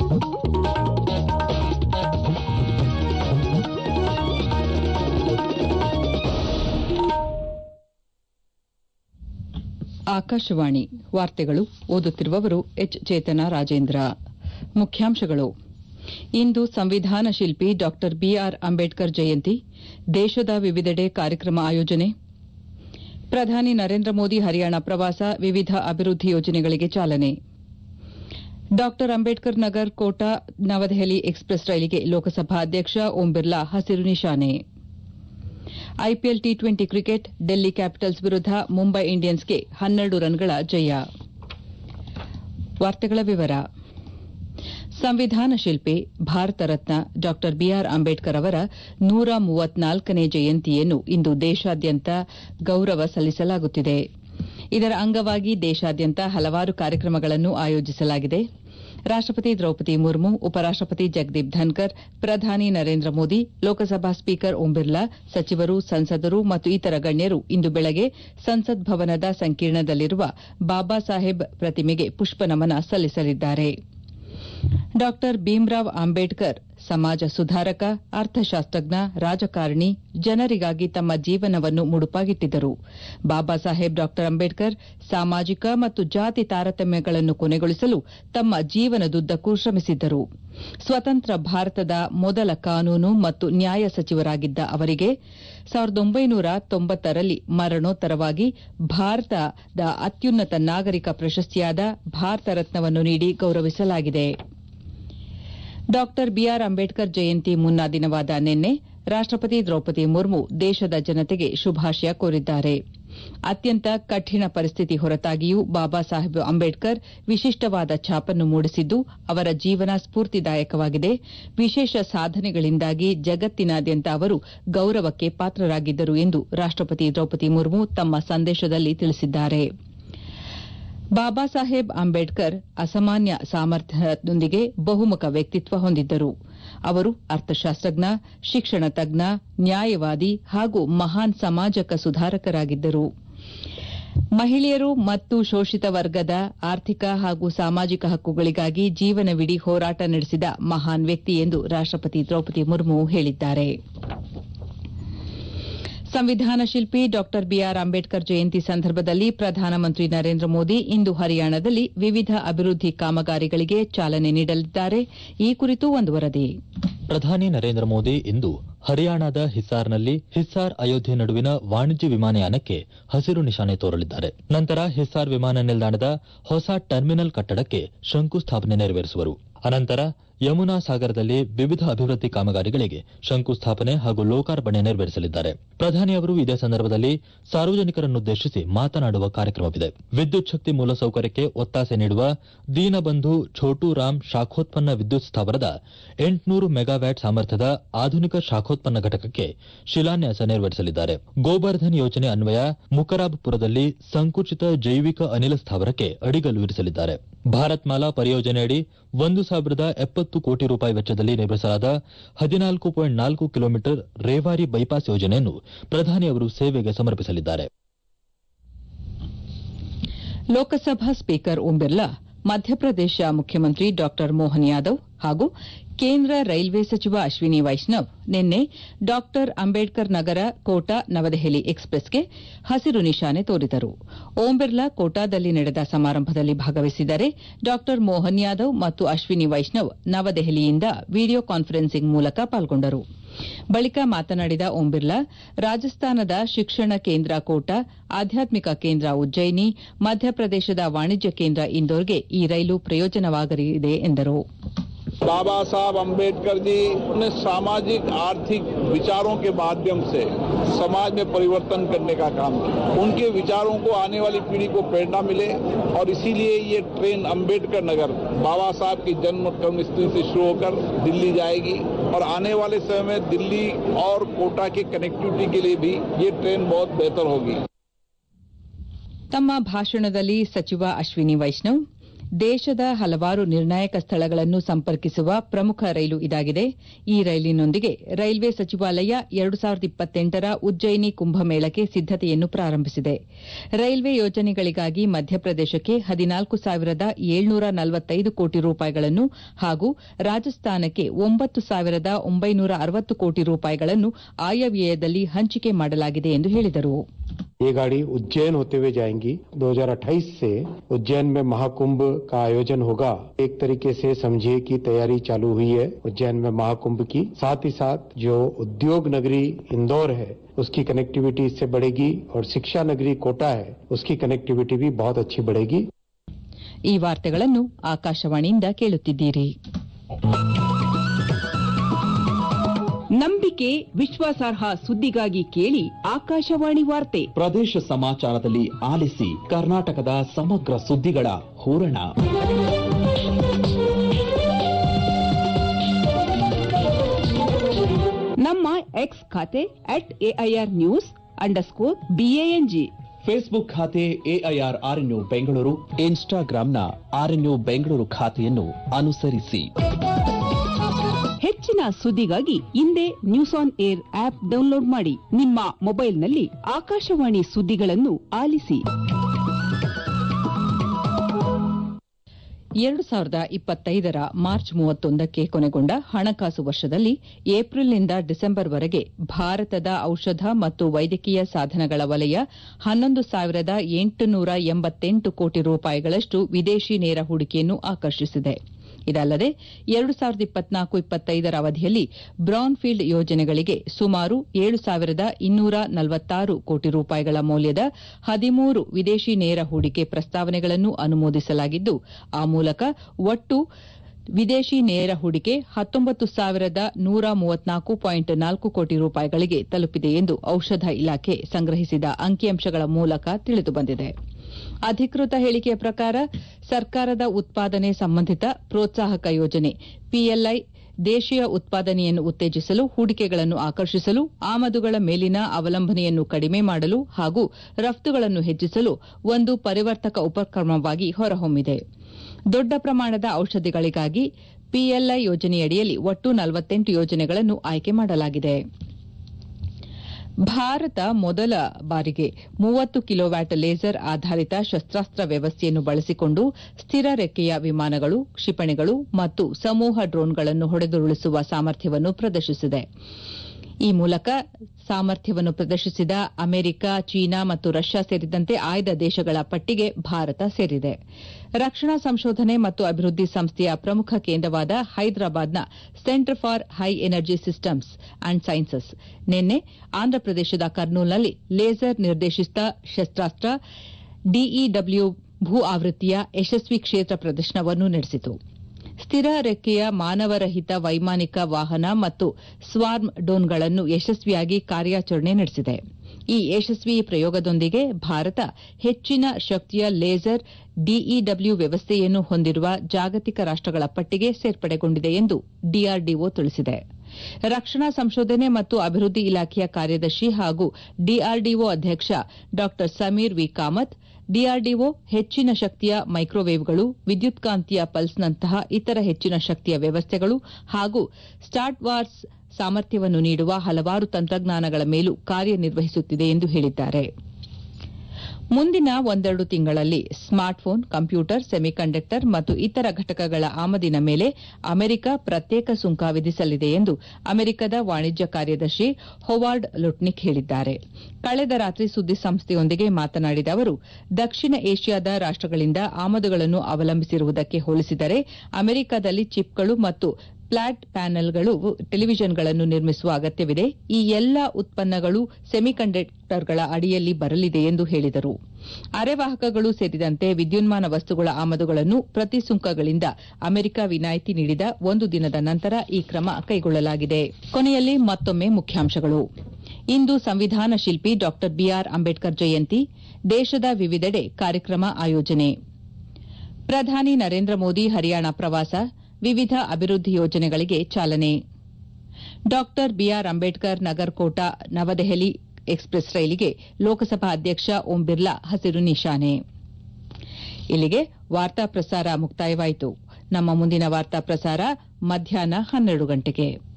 ಆಕಾಶವಾಣಿ ವಾರ್ತೆಗಳು ಓದುತ್ತಿರುವವರು ಎಚ್ ಚೇತನ ರಾಜೇಂದ್ರ ಮುಖ್ಯಾಂಶಗಳು ಇಂದು ಸಂವಿಧಾನ ಶಿಲ್ಪಿ ಡಾ ಬಿಆರ್ ಅಂಬೇಡ್ಕರ್ ಜಯಂತಿ ದೇಶದ ವಿವಿಧೆಡೆ ಕಾರ್ಯಕ್ರಮ ಆಯೋಜನೆ ಪ್ರಧಾನಿ ನರೇಂದ್ರ ಮೋದಿ ಹರಿಯಾಣ ಪ್ರವಾಸ ವಿವಿಧ ಅಭಿವೃದ್ಧಿ ಯೋಜನೆಗಳಿಗೆ ಚಾಲನೆ ಡಾ ಅಂಬೇಡ್ಕರ್ ನಗರ್ ಕೋಟಾ ನವದೆಹಲಿ ಎಕ್ಸ್ಪ್ರೆಸ್ ರೈಲಿಗೆ ಲೋಕಸಭಾ ಅಧ್ಯಕ್ಷ ಓಂ ಬಿರ್ಲಾ ಹಸಿರು ನಿಶಾನೆ IPL T twenty cricket Delhi Capitals ವಿರುದ್ಧ ಮುಂಬೈ ಇಂಡಿಯನ್ಸ್ಗೆ ಹನ್ನೆರಡು ರನ್ಗಳ ಜಯ ವಾರ್ತೆಗಳ ವಿವರ ಸಂವಿಧಾನ ಶಿಲ್ಪಿ ಭಾರತ ರತ್ನ ಡಾ ಬಿಆರ್ ಅಂಬೇಡ್ಕರ್ ಅವರ ನೂರ ಮೂವತ್ನಾಲ್ಕನೇ ಜಯಂತಿಯನ್ನು ಇಂದು ದೇಶಾದ್ಯಂತ ಗೌರವ ಸಲ್ಲಿಸಲಾಗುತ್ತಿದೆ ಇದರ ಅಂಗವಾಗಿ ದೇಶಾದ್ಯಂತ ಹಲವಾರು ಕಾರ್ಯಕ್ರಮಗಳನ್ನು ಆಯೋಜಿಸಲಾಗಿದೆ ರಾಷ್ಟಪತಿ ದ್ರೌಪದಿ ಮುರ್ಮು ಉಪರಾಷ್ಟಪತಿ ಜಗದೀಪ್ ಧನ್ಕರ್ ಪ್ರಧಾನಿ ನರೇಂದ್ರ ಮೋದಿ ಲೋಕಸಭಾ ಸ್ಪೀಕರ್ ಓಂ ಬಿರ್ಲಾ ಸಚಿವರು ಸಂಸದರು ಮತ್ತು ಇತರ ಗಣ್ಯರು ಇಂದು ಬೆಳಗ್ಗೆ ಸಂಸತ್ ಭವನದ ಸಂಕೀರ್ಣದಲ್ಲಿರುವ ಬಾಬಾ ಸಾಹೇಬ್ ಪ್ರತಿಮೆಗೆ ಪುಷ್ಪನಮನ ಸಲ್ಲಿಸಲಿದ್ದಾರೆ ಡಾ ಭೀಮ್ರಾವ್ ಅಂಬೇಡ್ಕರ್ ಸಮಾಜ ಸುಧಾರಕ ಅರ್ಥಶಾಸ್ತ್ರಜ್ಞ ರಾಜಕಾರಣಿ ಜನರಿಗಾಗಿ ತಮ್ಮ ಜೀವನವನ್ನು ಮುಡುಪಾಗಿಟ್ಟಿದ್ದರು ಬಾಬಾ ಸಾಹೇಬ್ ಡಾ ಅಂಬೇಡ್ಕರ್ ಸಾಮಾಜಿಕ ಮತ್ತು ಜಾತಿ ತಾರತಮ್ಯಗಳನ್ನು ಕೊನೆಗೊಳಿಸಲು ತಮ್ಮ ಜೀವನದುದ್ದಕ್ಕೂ ಶ್ರಮಿಸಿದ್ದರು ಸ್ವತಂತ್ರ ಭಾರತದ ಮೊದಲ ಕಾನೂನು ಮತ್ತು ನ್ಯಾಯ ಸಚಿವರಾಗಿದ್ದ ಅವರಿಗೆ ರಲ್ಲಿ ಮರಣೋತ್ತರವಾಗಿ ಭಾರತದ ಅತ್ಯುನ್ನತ ನಾಗರಿಕ ಪ್ರಶಸ್ತಿಯಾದ ಭಾರತ ರತ್ನವನ್ನು ನೀಡಿ ಗೌರವಿಸಲಾಗಿದೆ ಡಾ ಬಿಆರ್ ಅಂಬೇಡ್ಕರ್ ಜಯಂತಿ ಮುನ್ನಾ ದಿನವಾದ ನಿನ್ನೆ ರಾಷ್ಟಪತಿ ದ್ರೌಪದಿ ಮುರ್ಮು ದೇಶದ ಜನತೆಗೆ ಶುಭಾಶಯ ಕೋರಿದ್ದಾರೆ ಅತ್ಯಂತ ಕಠಿಣ ಪರಿಸ್ಥಿತಿ ಹೊರತಾಗಿಯೂ ಬಾಬಾ ಸಾಹೇಬ್ ಅಂಬೇಡ್ಕರ್ ವಿಶಿಷ್ಟವಾದ ಛಾಪನ್ನು ಮೂಡಿಸಿದ್ದು ಅವರ ಜೀವನ ಸ್ಫೂರ್ತಿದಾಯಕವಾಗಿದೆ ವಿಶೇಷ ಸಾಧನೆಗಳಿಂದಾಗಿ ಜಗತ್ತಿನಾದ್ಯಂತ ಅವರು ಗೌರವಕ್ಕೆ ಪಾತ್ರರಾಗಿದ್ದರು ಎಂದು ರಾಷ್ಟಪತಿ ದ್ರೌಪದಿ ಮುರ್ಮು ತಮ್ಮ ಸಂದೇಶದಲ್ಲಿ ತಿಳಿಸಿದ್ದಾರೆ ಬಾಬಾ ಸಾಹೇಬ್ ಅಂಬೇಡ್ಕರ್ ಅಸಾಮಾನ್ಯ ಸಾಮರ್ಥ್ಯದೊಂದಿಗೆ ಬಹುಮುಖ ವ್ಯಕ್ತಿತ್ವ ಹೊಂದಿದ್ದರು ಅವರು ಅರ್ಥಶಾಸ್ತ್ರಜ್ಞ ಶಿಕ್ಷಣ ತಜ್ಞ ನ್ಯಾಯವಾದಿ ಹಾಗೂ ಮಹಾನ್ ಸಮಾಜಕ ಸುಧಾರಕರಾಗಿದ್ದರು ಮಹಿಳೆಯರು ಮತ್ತು ಶೋಷಿತ ವರ್ಗದ ಆರ್ಥಿಕ ಹಾಗೂ ಸಾಮಾಜಿಕ ಹಕ್ಕುಗಳಿಗಾಗಿ ಜೀವನವಿಡೀ ಹೋರಾಟ ನಡೆಸಿದ ಮಹಾನ್ ವ್ಯಕ್ತಿ ಎಂದು ರಾಷ್ಟಪತಿ ದ್ರೌಪದಿ ಮುರ್ಮು ಹೇಳಿದ್ದಾರೆ ಸಂವಿಧಾನ ಶಿಲ್ಪಿ ಡಾ ಬಿಆರ್ ಅಂಬೇಡ್ಕರ್ ಜಯಂತಿ ಸಂದರ್ಭದಲ್ಲಿ ಪ್ರಧಾನಮಂತ್ರಿ ನರೇಂದ್ರ ಮೋದಿ ಇಂದು ಹರಿಯಾಣದಲ್ಲಿ ವಿವಿಧ ಅಭಿವೃದ್ಧಿ ಕಾಮಗಾರಿಗಳಿಗೆ ಚಾಲನೆ ನೀಡಲಿದ್ದಾರೆ ಈ ಕುರಿತು ಒಂದು ವರದಿ ಪ್ರಧಾನಿ ನರೇಂದ್ರ ಮೋದಿ ಇಂದು ಹರಿಯಾಣದ ಹಿಸಾರ್ನಲ್ಲಿ ಹಿಸಾರ್ ಅಯೋಧ್ಯೆ ನಡುವಿನ ವಾಣಿಜ್ಯ ವಿಮಾನಯಾನಕ್ಕೆ ಹಸಿರು ನಿಶಾನೆ ತೋರಲಿದ್ದಾರೆ ನಂತರ ಹಿಸಾರ್ ವಿಮಾನ ನಿಲ್ದಾಣದ ಹೊಸ ಟರ್ಮಿನಲ್ ಕಟ್ಟಡಕ್ಕೆ ಶಂಕುಸ್ಥಾಪನೆ ನೆರವೇರಿಸುವರು ಅನಂತರ ಯಮುನಾ ಸಾಗರದಲ್ಲಿ ವಿವಿಧ ಅಭಿವೃದ್ಧಿ ಕಾಮಗಾರಿಗಳಿಗೆ ಶಂಕುಸ್ಥಾಪನೆ ಹಾಗೂ ಲೋಕಾರ್ಪಣೆ ನೆರವೇರಿಸಲಿದ್ದಾರೆ ಪ್ರಧಾನಿ ಅವರು ಇದೇ ಸಂದರ್ಭದಲ್ಲಿ ಸಾರ್ವಜನಿಕರನ್ನುದ್ದೇಶಿಸಿ ಮಾತನಾಡುವ ಕಾರ್ಯಕ್ರಮವಿದೆ ವಿದ್ಯುತ್ ಶಕ್ತಿ ಮೂಲಸೌಕರ್ಯಕ್ಕೆ ಒತ್ತಾಸೆ ನೀಡುವ ದೀನಬಂಧು ಛೋಟು ರಾಮ್ ಶಾಖೋತ್ಪನ್ನ ವಿದ್ಯುತ್ ಸ್ಥಾವರದ ಎಂಟುನೂರು ಮೆಗಾವ್ಯಾಟ್ ಸಾಮರ್ಥ್ಯದ ಆಧುನಿಕ ಶಾಖೋತ್ಪನ್ನ ಘಟಕಕ್ಕೆ ಶಿಲಾನ್ಯಾಸ ನೆರವೇರಿಸಲಿದ್ದಾರೆ ಗೋಬರ್ಧನ್ ಯೋಜನೆ ಅನ್ವಯ ಮುಕರಾಬ್ಪುರದಲ್ಲಿ ಸಂಕುಚಿತ ಜೈವಿಕ ಅನಿಲ ಸ್ಥಾವರಕ್ಕೆ ಅಡಿಗಲ್ಲು ಇರಿಸಲಿದ್ದಾರೆ ಭಾರತ್ ಮಾಲಾ ಪರಿಯೋಜನೆಯಡಿ ಒಂದು ಸಾವಿರದ ಎಪ್ಪತ್ತು ಕೋಟಿ ರೂಪಾಯಿ ವೆಚ್ಚದಲ್ಲಿ ನಿರ್ಮಿಸಲಾದ ಹದಿನಾಲ್ಕು ಪಾಯಿಂಟ್ ನಾಲ್ಕು ಕಿಲೋಮೀಟರ್ ರೇವಾರಿ ಬೈಪಾಸ್ ಯೋಜನೆಯನ್ನು ಪ್ರಧಾನಿ ಅವರು ಸೇವೆಗೆ ಸಮರ್ಪಿಸಲಿದ್ದಾರೆ ಲೋಕಸಭಾ ಸ್ಪೀಕರ್ ಓಂ ಬಿರ್ಲಾ ಮಧ್ಯಪ್ರದೇಶ ಮುಖ್ಯಮಂತ್ರಿ ಡಾ ಮೋಹನ್ ಯಾದವ್ ಹಾಗೂ ಕೇಂದ್ರ ರೈಲ್ವೆ ಸಚಿವ ಅಶ್ವಿನಿ ವೈಷ್ಣವ್ ನಿನ್ನೆ ಡಾ ಅಂಬೇಡ್ಕರ್ ನಗರ ಕೋಟಾ ನವದೆಹಲಿ ಎಕ್ಸ್ಪ್ರೆಸ್ಗೆ ಹಸಿರು ನಿಶಾನೆ ತೋರಿದರು ಓಂ ಬಿರ್ಲಾ ಕೋಟಾದಲ್ಲಿ ನಡೆದ ಸಮಾರಂಭದಲ್ಲಿ ಭಾಗವಹಿಸಿದರೆ ಡಾ ಮೋಹನ್ ಯಾದವ್ ಮತ್ತು ಅಶ್ವಿನಿ ವೈಷ್ಣವ್ ನವದೆಹಲಿಯಿಂದ ವಿಡಿಯೋ ಕಾನ್ಫರೆನ್ಸಿಂಗ್ ಮೂಲಕ ಪಾಲ್ಗೊಂಡರು ಬಳಿಕ ಮಾತನಾಡಿದ ಓಂ ಬಿರ್ಲಾ ರಾಜಸ್ಥಾನದ ಶಿಕ್ಷಣ ಕೇಂದ್ರ ಕೋಟಾ ಆಧ್ಯಾತ್ಮಿಕ ಕೇಂದ್ರ ಉಜ್ಜಯಿನಿ ಮಧ್ಯಪ್ರದೇಶದ ವಾಣಿಜ್ಯ ಕೇಂದ್ರ ಇಂದೋರ್ಗೆ ಈ ರೈಲು ಪ್ರಯೋಜನವಾಗಲಿದೆ ಎಂದರು बाबा साहब अम्बेडकर जी ने सामाजिक आर्थिक विचारों के माध्यम से समाज में परिवर्तन करने का काम किया उनके विचारों को आने वाली पीढ़ी को प्रेरणा मिले और इसीलिए ये ट्रेन अम्बेडकर नगर बाबा साहब की जन्म कर्मस्थली से शुरू होकर दिल्ली जाएगी और आने वाले समय में दिल्ली और कोटा की कनेक्टिविटी के लिए भी ये ट्रेन बहुत बेहतर होगी ತಮ್ಮ ಭಾಷಣದಲ್ಲಿ ಸಚಿವ ಅಶ್ವಿನಿ ವೈಷ್ಣವ್ ದೇಶದ ಹಲವಾರು ನಿರ್ಣಾಯಕ ಸ್ಥಳಗಳನ್ನು ಸಂಪರ್ಕಿಸುವ ಪ್ರಮುಖ ರೈಲು ಇದಾಗಿದೆ ಈ ರೈಲಿನೊಂದಿಗೆ ರೈಲ್ವೆ ಸಚಿವಾಲಯ ಎರಡು ಸಾವಿರದ ಇಪ್ಪತ್ತೆಂಟರ ಉಜ್ಜಯಿನಿ ಕುಂಭಮೇಳಕ್ಕೆ ಸಿದ್ದತೆಯನ್ನು ಪ್ರಾರಂಭಿಸಿದೆ ರೈಲ್ವೆ ಯೋಜನೆಗಳಿಗಾಗಿ ಮಧ್ಯಪ್ರದೇಶಕ್ಕೆ ಹದಿನಾಲ್ಕು ಸಾವಿರದ ಏಳ್ನೂರ ನಲವತ್ತೈದು ಕೋಟಿ ರೂಪಾಯಿಗಳನ್ನು ಹಾಗೂ ರಾಜಸ್ಥಾನಕ್ಕೆ ಒಂಬತ್ತು ಸಾವಿರದ ಒಂಬೈನೂರ ಅರವತ್ತು ಕೋಟಿ ರೂಪಾಯಿಗಳನ್ನು ಆಯವ್ಯಯದಲ್ಲಿ ಹಂಚಿಕೆ ಮಾಡಲಾಗಿದೆ ಎಂದು ಹೇಳಿದರು ये गाड़ी उज्जैन होते हुए जाएंगी 2028 से उज्जैन में महाकुंभ का आयोजन होगा एक तरीके से समझिए कि तैयारी चालू हुई है उज्जैन में महाकुंभ की साथ ही साथ जो उद्योग नगरी इंदौर है उसकी कनेक्टिविटी इससे बढ़ेगी और शिक्षा नगरी कोटा है उसकी कनेक्टिविटी भी बहुत अच्छी बढ़ेगी ಈ ವಾರ್ತೆಗಳನ್ನು ಆಕಾಶವಾಣಿಯಿಂದ ಕೇಳುತ್ತಿದ್ದೀರಿ ನಂಬಿಕೆ ವಿಶ್ವಾಸಾರ್ಹ ಸುದ್ದಿಗಾಗಿ ಕೇಳಿ ಆಕಾಶವಾಣಿ ವಾರ್ತೆ ಪ್ರದೇಶ ಸಮಾಚಾರದಲ್ಲಿ ಆಲಿಸಿ ಕರ್ನಾಟಕದ ಸಮಗ್ರ ಸುದ್ದಿಗಳ ಹೂರಣ ನಮ್ಮ ಎಕ್ಸ್ ಖಾತೆ at AIR news underscore BANG Facebook ಖಾತೆ ಎಐಆರ್ ಆರ್ಎನ್ಯು ಬೆಂಗಳೂರು ಇನ್ಸ್ಟಾಗ್ರಾಂನ ಆರ್ಎನ್ಯು ಬೆಂಗಳೂರು ಖಾತೆಯನ್ನು ಅನುಸರಿಸಿ ಹೆಚ್ಚಿನ ಸುದ್ದಿಗಾಗಿ ಹಿಂದೆ news on air app download ಮಾಡಿ ನಿಮ್ಮ ಮೊಬೈಲ್ನಲ್ಲಿ ಆಕಾಶವಾಣಿ ಸುದ್ದಿಗಳನ್ನು ಆಲಿಸಿ ಎರಡು ಸಾವಿರದ ಇಪ್ಪತ್ತೈದರ ಮಾರ್ಚ್ ಮೂವತ್ತೊಂದಕ್ಕೆ ಕೊನೆಗೊಂಡ ಹಣಕಾಸು ವರ್ಷದಲ್ಲಿ ಏಪ್ರಿಲ್ನಿಂದ ಡಿಸೆಂಬರ್ವರೆಗೆ ಭಾರತದ ಔಷಧ ಮತ್ತು ವೈದ್ಯಕೀಯ ಸಾಧನಗಳ ವಲಯ ಹನ್ನೊಂದು ಸಾವಿರದ ಎಂಟುನೂರ ಎಂಬತ್ತೆಂಟು ಕೋಟಿ ರೂಪಾಯಿಗಳಷ್ಟು ವಿದೇಶಿ ನೇರ ಹೂಡಿಕೆಯನ್ನು ಆಕರ್ಷಿಸಿದೆ ಇದಲ್ಲದೆ ಎರಡು ಸಾವಿರದ ಇಪ್ಪತ್ನಾಲ್ಕು ಇಪ್ಪತ್ತೈದರ ಅವಧಿಯಲ್ಲಿ ಬ್ರೌನ್ಫೀಲ್ಡ್ ಯೋಜನೆಗಳಿಗೆ ಸುಮಾರು ಏಳು ಸಾವಿರದ ಇನ್ನೂರ ನಲವತ್ತಾರು ಕೋಟಿ ರೂಪಾಯಿಗಳ ಮೌಲ್ಯದ ಹದಿಮೂರು ವಿದೇಶಿ ನೇರ ಹೂಡಿಕೆ ಪ್ರಸ್ತಾವನೆಗಳನ್ನು ಅನುಮೋದಿಸಲಾಗಿದ್ದು ಆ ಮೂಲಕ ಒಟ್ಟು ವಿದೇಶಿ ನೇರ ಹೂಡಿಕೆ ಹತ್ತೊಂಬತ್ತು ಸಾವಿರದ ನೂರ ಮೂವತ್ನಾಲ್ಕು ಪಾಯಿಂಟ್ ನಾಲ್ಕು ಕೋಟಿ ರೂಪಾಯಿಗಳಿಗೆ ತಲುಪಿದೆ ಎಂದು ಔಷಧ ಇಲಾಖೆ ಸಂಗ್ರಹಿಸಿದ ಅಂಕಿಅಂಶಗಳ ಮೂಲಕ ತಿಳಿದುಬಂದಿದೆ ಅಧಿಕೃತ ಹೇಳಿಕೆಯ ಪ್ರಕಾರ ಸರ್ಕಾರದ ಉತ್ಪಾದನೆ ಸಂಬಂಧಿತ ಪ್ರೋತ್ಸಾಹಕ ಯೋಜನೆ ಪಿಎಲ್ಐ ದೇಶೀಯ ಉತ್ಪಾದನೆಯನ್ನು ಉತ್ತೇಜಿಸಲು ಹೂಡಿಕೆಗಳನ್ನು ಆಕರ್ಷಿಸಲು ಆಮದುಗಳ ಮೇಲಿನ ಅವಲಂಬನೆಯನ್ನು ಕಡಿಮೆ ಮಾಡಲು ಹಾಗೂ ರಫ್ತುಗಳನ್ನು ಹೆಚ್ಚಿಸಲು ಒಂದು ಪರಿವರ್ತಕ ಉಪಕ್ರಮವಾಗಿ ಹೊರಹೊಮ್ಮಿದೆ ದೊಡ್ಡ ಪ್ರಮಾಣದ ಔಷಧಿಗಳಿಗಾಗಿ ಪಿಎಲ್ಐ ಯೋಜನೆಯಡಿಯಲ್ಲಿ ಒಟ್ಟು ನಲವತ್ತೆಂಟು ಯೋಜನೆಗಳನ್ನು ಆಯ್ಕೆ ಮಾಡಲಾಗಿದೆ ಭಾರತ ಮೊದಲ ಬಾರಿಗೆ ಮೂವತ್ತು ಕಿಲೋವ್ಯಾಟ್ ಲೇಸರ್ ಆಧಾರಿತ ಶಸ್ತ್ರಾಸ್ತ್ರ ವ್ಯವಸ್ಥೆಯನ್ನು ಬಳಸಿಕೊಂಡು ಸ್ಥಿರ ರೆಕ್ಕೆಯ ವಿಮಾನಗಳು ಕ್ಷಿಪಣಿಗಳು ಮತ್ತು ಸಮೂಹ ಡ್ರೋನ್ಗಳನ್ನು ಹೊಡೆದುರುಳಿಸುವ ಸಾಮರ್ಥ್ಯವನ್ನು ಪ್ರದರ್ಶಿಸಿದೆ ಈ ಮೂಲಕ ಸಾಮರ್ಥ್ಯವನ್ನು ಪ್ರದರ್ಶಿಸಿದ ಅಮೆರಿಕ ಚೀನಾ ಮತ್ತು ರಷ್ಯಾ ಸೇರಿದಂತೆ ಆಯ್ದ ದೇಶಗಳ ಪಟ್ಟಿಗೆ ಭಾರತ ಸೇರಿದೆ ರಕ್ಷಣಾ ಸಂಶೋಧನೆ ಮತ್ತು ಅಭಿವೃದ್ಧಿ ಸಂಸ್ಥೆಯ ಪ್ರಮುಖ ಕೇಂದ್ರವಾದ ಹೈದರಾಬಾದ್ನ centre for high energy systems and sciences ನಿನ್ನೆ ಆಂಧ್ರಪ್ರದೇಶದ ಕರ್ನೂಲ್ನಲ್ಲಿ ಲೇಸರ್ ನಿರ್ದೇಶಿತ ಶಸ್ತ್ರಾಸ್ತ್ರ ಡಿಇಡಬ್ಲ್ಯೂ ಭೂ ಆವೃತ್ತಿಯ ಯಶಸ್ವಿ ಕ್ಷೇತ್ರ ಪ್ರದರ್ಶನವನ್ನು ನಡೆಸಿತು ಸ್ಥಿರ ರೆಕ್ಕೆಯ ಮಾನವರಹಿತ ವೈಮಾನಿಕ ವಾಹನ ಮತ್ತು ಸ್ವಾರ್ಮ್ ಡೋನ್ಗಳನ್ನು ಯಶಸ್ವಿಯಾಗಿ ಕಾರ್ಯಾಚರಣೆ ನಡೆಸಿದೆ ಈ ಯಶಸ್ವಿ ಪ್ರಯೋಗದೊಂದಿಗೆ ಭಾರತ ಹೆಚ್ಚಿನ ಶಕ್ತಿಯ ಲೇಸರ್ ಡಿಇಡಬ್ಲ್ಯೂ ವ್ಯವಸ್ಥೆಯನ್ನು ಹೊಂದಿರುವ ಜಾಗತಿಕ ರಾಷ್ಟಗಳ ಪಟ್ಟಿಗೆ ಸೇರ್ಪಡೆಗೊಂಡಿದೆ ಎಂದು ಡಿಆರ್ಡಿಒ ತಿಳಿಸಿದೆ ರಕ್ಷಣಾ ಸಂಶೋಧನೆ ಮತ್ತು ಅಭಿವೃದ್ಧಿ ಇಲಾಖೆಯ ಕಾರ್ಯದರ್ಶಿ ಹಾಗೂ ಡಿಆರ್ಡಿಒ ಅಧ್ಯಕ್ಷ ಡಾ ಸಮೀರ್ ವಿ ಕಾಮತ್ ಡಿಆರ್ಡಿಒ ಹೆಚ್ಚಿನ ಶಕ್ತಿಯ ಮೈಕ್ರೋವೇವ್ಗಳು ವಿದ್ಯುತ್ಕಾಂತೀಯ ಪಲ್ಸ್ನಂತಹ ಇತರ ಹೆಚ್ಚಿನ ಶಕ್ತಿಯ ವ್ಯವಸ್ಥೆಗಳು ಹಾಗೂ ಸ್ಟಾರ್ಟ್ ವಾರ್ಸ್ ಸಾಮರ್ಥ್ಯವನ್ನು ನೀಡುವ ಹಲವಾರು ತಂತ್ರಜ್ಞಾನಗಳ ಮೇಲೂ ಕಾರ್ಯನಿರ್ವಹಿಸುತ್ತಿದೆ ಎಂದು ಹೇಳಿದ್ದಾರೆ ಮುಂದಿನ ಒಂದೆರಡು ತಿಂಗಳಲ್ಲಿ ಸ್ಮಾರ್ಟ್ಫೋನ್ ಕಂಪ್ಯೂಟರ್ ಸೆಮಿಕಂಡಕ್ಟರ್ ಮತ್ತು ಇತರ ಘಟಕಗಳ ಆಮದಿನ ಮೇಲೆ ಅಮೆರಿಕ ಪ್ರತ್ಯೇಕ ಸುಂಕ ವಿಧಿಸಲಿದೆ ಎಂದು ಅಮೆರಿಕದ ವಾಣಿಜ್ಯ ಕಾರ್ಯದರ್ಶಿ ಹೊವಾರ್ಡ್ ಲುಟ್ನಿಕ್ ಹೇಳಿದ್ದಾರೆ ಕಳೆದ ರಾತ್ರಿ ಸುದ್ದಿಸಂಸ್ಥೆಯೊಂದಿಗೆ ಮಾತನಾಡಿದ ಅವರು ದಕ್ಷಿಣ ಏಷ್ಯಾದ ರಾಷ್ಟಗಳಿಂದ ಆಮದುಗಳನ್ನು ಅವಲಂಬಿಸಿರುವುದಕ್ಕೆ ಹೋಲಿಸಿದರೆ ಅಮೆರಿಕದಲ್ಲಿ ಚಿಪ್ಗಳು ಮತ್ತು ಫ್ಲಾಟ್ ಪ್ಯಾನೆಲ್ಗಳು ಟೆಲಿವಿಷನ್ಗಳನ್ನು ನಿರ್ಮಿಸುವ ಅಗತ್ಯವಿದೆ ಈ ಎಲ್ಲ ಉತ್ಪನ್ನಗಳು ಸೆಮಿಕಂಡಕ್ಟರ್ಗಳ ಅಡಿಯಲ್ಲಿ ಬರಲಿದೆ ಎಂದು ಹೇಳಿದರು ಅರೆವಾಹಕಗಳು ಸೇರಿದಂತೆ ವಿದ್ಯುನ್ಮಾನ ವಸ್ತುಗಳ ಆಮದುಗಳನ್ನು ಪ್ರತಿ ಸುಂಕಗಳಿಂದ ಅಮೆರಿಕ ವಿನಾಯಿತಿ ನೀಡಿದ ಒಂದು ದಿನದ ನಂತರ ಈ ಕ್ರಮ ಕೈಗೊಳ್ಳಲಾಗಿದೆ ಕೊನೆಯಲ್ಲಿ ಮತ್ತೊಮ್ಮೆ ಮುಖ್ಯಾಂಶಗಳು ಇಂದು ಸಂವಿಧಾನ ಶಿಲ್ಪಿ ಡಾ ಬಿಆರ್ ಅಂಬೇಡ್ಕರ್ ಜಯಂತಿ ದೇಶದ ವಿವಿಧೆಡೆ ಕಾರ್ಯಕ್ರಮ ಆಯೋಜನೆ ಪ್ರಧಾನಿ ನರೇಂದ್ರ ಮೋದಿ ಹರಿಯಾಣ ಪ್ರವಾಸ ವಿವಿಧ ಅಭಿವೃದ್ಧಿ ಯೋಜನೆಗಳಿಗೆ ಚಾಲನೆ Dr BR Ambedkar Nagarkota Navadehali express ರೈಲಿಗೆ ಲೋಕಸಭಾ ಅಧ್ಯಕ್ಷ ಓಂ ಬಿರ್ಲಾ ಹಸಿರು ನಿಶಾನೆ ಇಲ್ಲಿಗೆ ವಾರ್ತಾ ಪ್ರಸಾರ ಮುಕ್ತಾಯವಾಯಿತು ನಮ್ಮ ಮುಂದಿನ ವಾರ್ತಾ ಪ್ರಸಾರ ಮಧ್ಯಾಹ್ನ ಹನ್ನೆರಡು ಗಂಟೆಗೆ